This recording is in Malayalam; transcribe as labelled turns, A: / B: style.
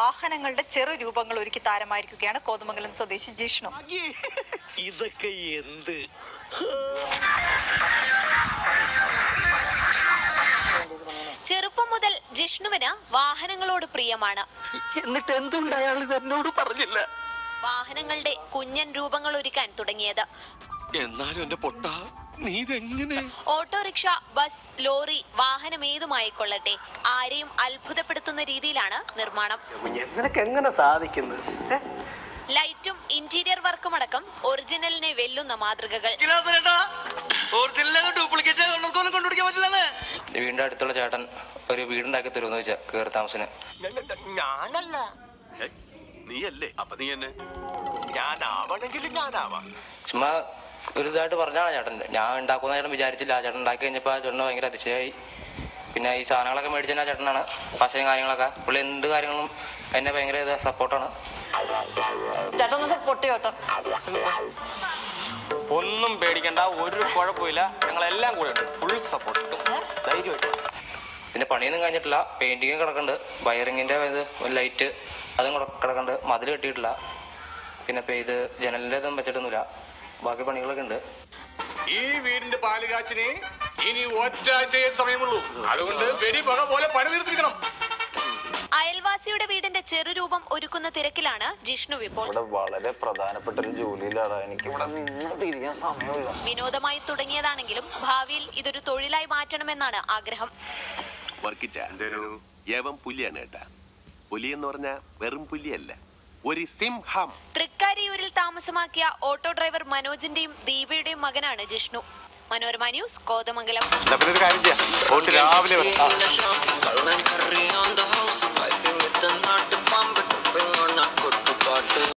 A: വാഹനങ്ങളുടെ ചെറു രൂപങ്ങൾ ഒരുക്കി താരമായിരിക്കുകയാണ് കോതമംഗലം സ്വദേശി ജിഷ്ണു
B: ഇതൊക്കെ എന്ത്
C: ചെറുപ്പം മുതൽ ജിഷ്ണുവിന് വാഹനങ്ങളോട് പ്രിയമാണ്
B: എന്നിട്ട് എന്തുകൊണ്ട് അയാൾ ഇത് എന്നോട് പറഞ്ഞില്ല
C: വാഹനങ്ങളുടെ കുഞ്ഞൻ രൂപങ്ങൾ ഒരുക്കാൻ തുടങ്ങിയത്
D: എന്നാലും എന്റെ പൊട്ട നീ ഇതെങ്ങനെ
C: ഓട്ടോറിക്ഷ ബസ് ലോറി വാഹനം ഏതുമായിക്കൊള്ളട്ടെ ആരെയും അത്ഭുതപ്പെടുത്തുന്ന രീതിയിലാണ് നിർമ്മാണം
E: നിനക്ക് എങ്ങനെ സാധിക്കുന്നത് ഏ?
C: ലൈറ്റും ഇന്റീരിയർ വർക്കും അടക്കം ഒറിജിനലിനെ വെല്ലുന്ന മാതൃകകൾ
B: ഡ്യൂപ്ലിക്കേറ്റ് കണ്ടുപിടിക്കാൻ പറ്റില്ലെന്ന്
F: വീടിന്റെ അടുത്തുള്ള ചേട്ടൻ ഒരു വീടുണ്ടാക്കി തരുമെന്ന് വെച്ചാൽ കയറി താമസിന്
B: ഞാനല്ല
D: നീയല്ലേ അപ്പൊ നീ എന്നെ
B: ഞാനാവണമെങ്കിൽ ഞാനാവാം
F: ചുമ്മാ ഒരു ഇതായിട്ട് പറഞ്ഞാണ് ചേട്ടൻ ഞാൻ ഉണ്ടാക്കുന്ന ചേട്ടൻ വിചാരിച്ചില്ല ആ ചേട്ടൻ ഉണ്ടാക്കി കഴിഞ്ഞപ്പോൾ ആ ചേട്ടന് ഭയങ്കര അതിശയായി പിന്നെ ഈ സാധനങ്ങളൊക്കെ മേടിച്ചതിന് ആ ചേട്ടനാണ് പശയും കാര്യങ്ങളൊക്കെ പുള്ളി എന്ത് കാര്യങ്ങളും എന്നെ ഭയങ്കര ഇത് സപ്പോർട്ടാണ്
G: ഒന്നും പേടിക്കണ്ട ഒരു കുഴപ്പമില്ല ഞങ്ങളെല്ലാം കൂടെ ഉണ്ട് ഫുൾ സപ്പോർട്ട് ധൈര്യമായിട്ട്
F: പിന്നെ പണിയൊന്നും കഴിഞ്ഞിട്ടില്ല പെയിന്റിങ് കിടക്കുന്നുണ്ട് വയറിങ്ങിന്റെ ഇത് ലൈറ്റ് അതും കിട- കിടക്കുന്നുണ്ട് മതിൽ കെട്ടിയിട്ടില്ല പിന്നെ ഇപ്പൊ ഇത് ജനലിന്റെ ഇതും വെച്ചിട്ടൊന്നുമില്ല ബാക്കി പണികളൊക്കെ ഉണ്ട്
D: ഈ വീടിന്റെ പാലുകാച്ചിന് ഇനി ഒറ്റാഴ്ചയെ സമയമുള്ളൂ അതുകൊണ്ട് വെടി പക പോലെ പണി തീർത്തിരിക്കണം
C: അയൽവാസിയുടെ വീടിന്റെ ചെറുരൂപം ഒരുക്കുന്ന തിരക്കിലാണ് ജിഷ്ണു ഇപ്പോൾ
G: ഇവിടെ വളരെ പ്രധാനപ്പെട്ട ഒരു ജോലിയിലാണ് എനിക്ക് ഇവിടെ നിന്ന് തിരിയാൻ സമയമില്ല
C: വിനോദമായി തുടങ്ങിയതാണെങ്കിലും ഭാവിയിൽ ഇതൊരു തൊഴിലായി മാറ്റണമെന്നാണ് ആഗ്രഹം
H: വർക്കിച്ച യവൻ പുലിയാണ് കേട്ടാ പുലി എന്ന് പറഞ്ഞാ വെറും പുലിയല്ല ഒരു സിംഹം
C: തൃക്കാരിയൂരിൽ താമസമാക്കിയ ഓട്ടോ ഡ്രൈവർ മനോജിന്റെയും ദീപയുടെയും മകനാണ് ജിഷ്ണു മനോരമ ന്യൂസ് കോതമംഗലം
G: പിന്നെ ഒരു കാര്യം ചെയ്യാം രാവിലെ വരാം.
I: Kallon curry on the